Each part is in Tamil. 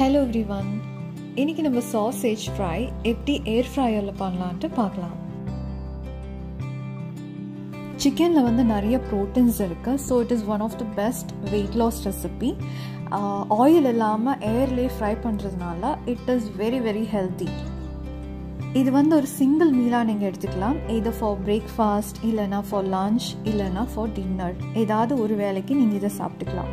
ஹலோ எவ்ரி ஒன் இன்னைக்கு நம்ம சாசேஜ் ஃப்ரை எப்படி ஏர் ஃப்ரையரில் பண்ணலான்ட்டு பார்க்கலாம் சிக்கனில் வந்து நிறைய ப்ரோட்டீன்ஸ் இருக்குது so it is one of the best weight loss recipe oil இல்லாமல் ஏர்லேயே ஃப்ரை பண்ணுறதுனால it is very very healthy இது வந்து ஒரு சிங்கிள் மீலாக நீங்கள் எடுத்துக்கலாம் இது ஃபார் பிரேக்ஃபாஸ்ட் இல்லைனா ஃபார் லன்ச் இல்லைனா ஃபார் டின்னர் ஏதாவது ஒரு வேலைக்கு நீங்கள் இதை சாப்பிட்டுக்கலாம்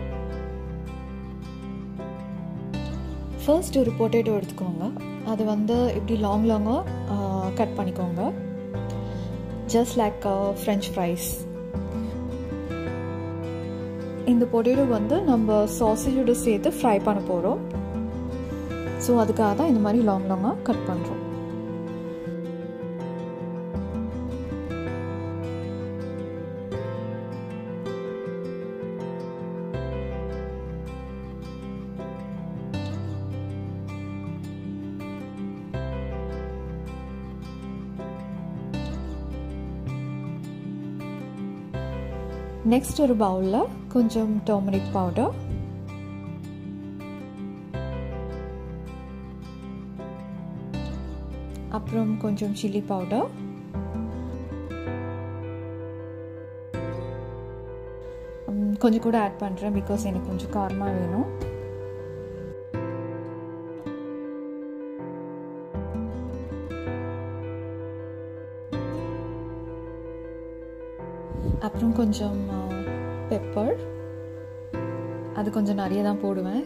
ஃபர்ஸ்ட் ஒரு பொட்டேட்டோ எடுத்துக்கோங்க அது வந்து இப்படி லாங் லாங்காக கட் பண்ணிக்கோங்க ஜஸ்ட் லைக் ஃப்ரெஞ்ச் ஃப்ரைஸ் இந்த பொட்டேட்டோ வந்து நம்ம சாசேஜோடு சேர்த்து ஃப்ரை பண்ண போகிறோம் ஸோ அதுக்காக தான் இந்த மாதிரி லாங் லாங்காக கட் பண்ணுறோம் நெக்ஸ்ட் ஒரு பவுலில் கொஞ்சம் டர்மரிக் பவுடர் அப்புறம் கொஞ்சம் சில்லி பவுடர் கொஞ்சம் கூட ஆட் பண்ணுறேன் பிகாஸ் எனக்கு கொஞ்சம் காரமாக வேணும் அப்புறம் கொஞ்சம் பெப்பர் அது கொஞ்சம் நிறைய தான் போடுவேன்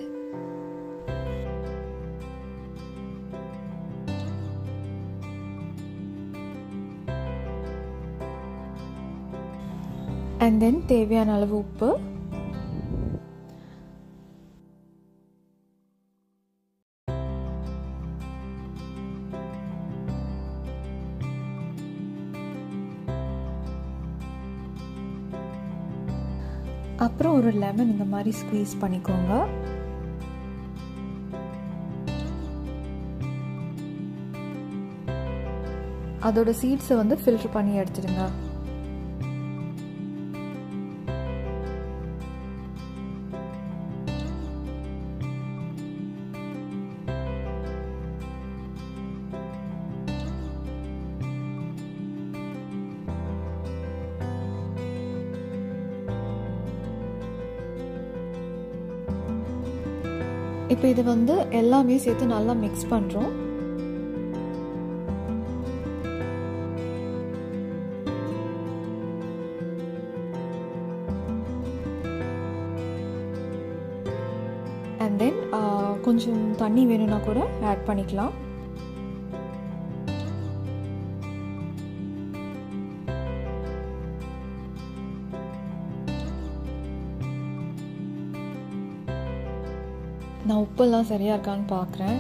அண்ட் தென் தேவையான அளவு உப்பு அப்புறம் ஒரு லெமன் இந்த மாதிரி ஸ்குவீஸ் பண்ணிக்கோங்க அதோட சீட்ஸை வந்து ஃபில்டர் பண்ணி எடுத்துடுங்க இப்போ இது வந்து எல்லாமே சேர்த்து நல்லா மிக்ஸ் பண்ணுறோம் அண்ட் தென் கொஞ்சம் தண்ணி வேணும்னா கூட ஆட் பண்ணிக்கலாம் நான் உப்பெல்லாம் சரியாக இருக்கான்னு பார்க்குறேன்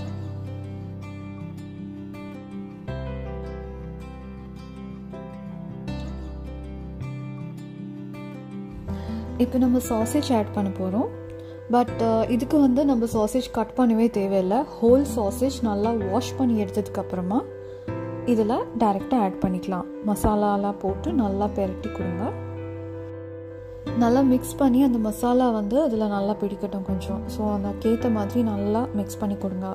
இப்போ நம்ம சாசேஜ் ஆட் பண்ண போகிறோம் பட் இதுக்கு வந்து நம்ம சாசேஜ் கட் பண்ணவே தேவையில்லை ஹோல் சாசேஜ் நல்லா வாஷ் பண்ணி எடுத்ததுக்கப்புறமா இதில் டைரெக்டாக ஆட் பண்ணிக்கலாம் மசாலாலாம் போட்டு நல்லா பெரட்டி கொடுங்க நல்லா மிக்ஸ் பண்ணி அந்த மசாலா வந்து அதில் நல்லா பிடிக்கட்டும் கொஞ்சம் ஸோ அதுக்கேற்ற மாதிரி நல்லா மிக்ஸ் பண்ணி கொடுங்க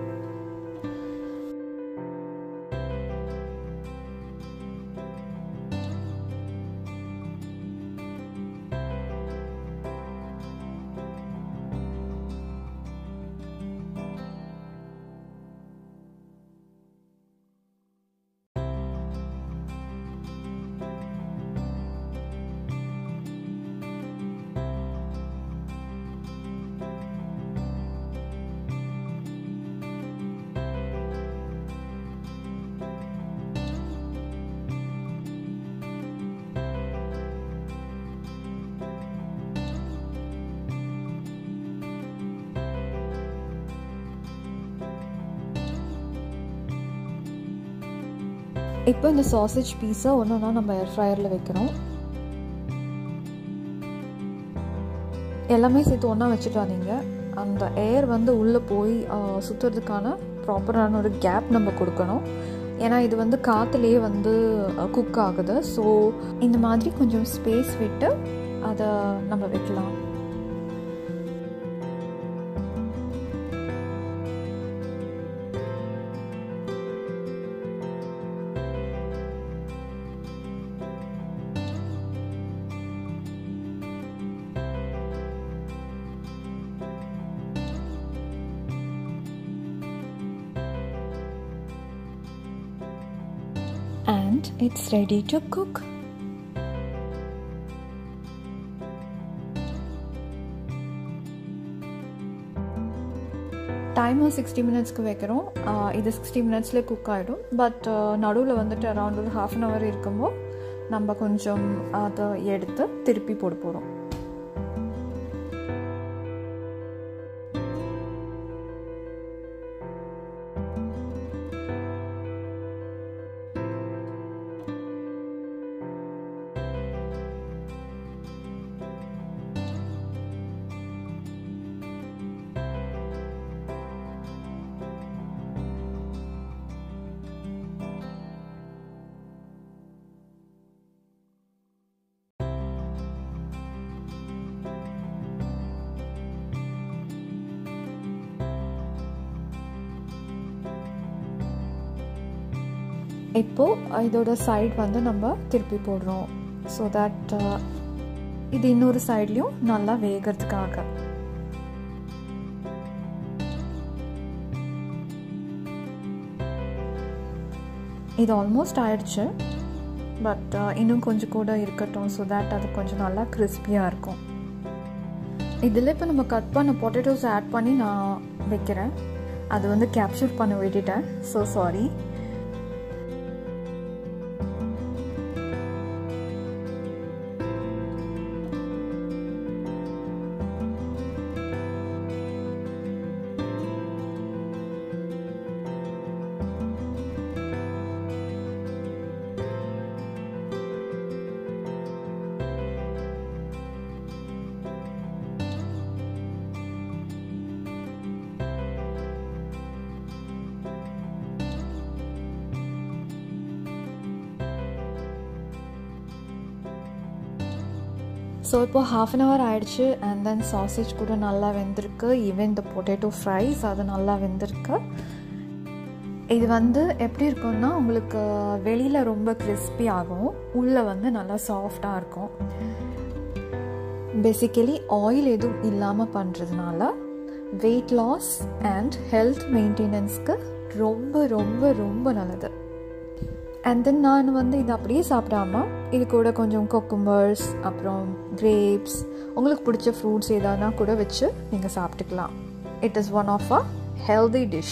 இப்போ இந்த சாசேஜ் பீஸை ஒன்று ஒன்றா நம்ம ஏர் ஃப்ரையரில் வைக்கணும் எல்லாமே சேர்த்து ஒன்றா வச்சுட்டாதீங்க அந்த ஏர் வந்து உள்ளே போய் சுற்றுறதுக்கான ப்ராப்பரான ஒரு கேப் நம்ம கொடுக்கணும் ஏன்னா இது வந்து காற்றுலேயே வந்து குக் ஆகுது ஸோ இந்த மாதிரி கொஞ்சம் ஸ்பேஸ் விட்டு அதை நம்ம வைக்கலாம் and it's ready to cook. Timer sixty மினிட்ஸ்க்கு வைக்கிறோம் இது சிக்ஸ்டி மினிட்ஸ்லேயே குக் ஆகிடும் பட் நடுவில் வந்துட்டு அரவுண்ட் ஒரு ஹாஃப் அன் ஹவர் இருக்கும்போது நம்ம கொஞ்சம் அதை எடுத்து திருப்பி போட போகிறோம் இப்போது இதோட சைட் வந்து நம்ம திருப்பி போடுறோம் ஸோ தட் இது இன்னொரு சைட்லேயும் நல்லா வேகிறதுக்காக இது ஆல்மோஸ்ட் ஆயிடுச்சு பட் இன்னும் கொஞ்சம் கூட இருக்கட்டும் ஸோ தட் அது கொஞ்சம் நல்லா கிறிஸ்பியாக இருக்கும் இதில் இப்போ நம்ம கட் பண்ண பொட்டேட்டோஸ் ஆட் பண்ணி நான் வைக்கிறேன் அது வந்து கேப்சர் பண்ண விட்டுட்டேன் ஸோ சாரி ஸோ இப்போ ஹாஃப் அன் ஹவர் ஆயிடுச்சு அண்ட் தென் சாசேஜ் கூட நல்லா வெந்திருக்கு ஈவன் இந்த பொட்டேட்டோ ஃப்ரைஸ் அது நல்லா வெந்திருக்கு இது வந்து எப்படி இருக்கும்னா உங்களுக்கு வெளியில் ரொம்ப கிறிஸ்பி ஆகும் உள்ளே வந்து நல்லா சாஃப்டாக இருக்கும் பேசிக்கலி ஆயில் எதுவும் இல்லாமல் பண்ணுறதுனால வெயிட் லாஸ் அண்ட் ஹெல்த் மெயின்டெனன்ஸ்க்கு ரொம்ப ரொம்ப ரொம்ப நல்லது அண்ட் தென் நான் வந்து இது அப்படியே சாப்பிடாம இது கூட கொஞ்சம் கொக்கும்பர்ஸ் அப்புறம் கிரேப்ஸ் உங்களுக்கு பிடிச்ச ஃப்ரூட்ஸ் ஏதானா கூட வச்சு நீங்கள் சாப்பிட்டுக்கலாம் it is one of a healthy dish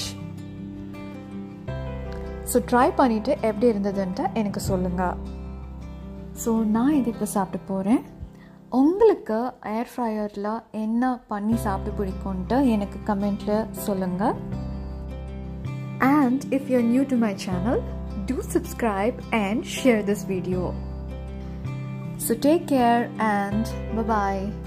so try பண்ணிவிட்டு எப்படி இருந்ததுன்ட்டு எனக்கு சொல்லுங்கள் ஸோ நான் இது இப்போ சாப்பிட்டு போகிறேன் உங்களுக்கு ஏர் ஃப்ரையரில் என்ன பண்ணி சாப்பிட்டு பிடிக்கும்ன்ட்டு எனக்கு கமெண்ட்டில் சொல்லுங்கள் and if you new to my channel do subscribe and share this video. So take care and bye bye.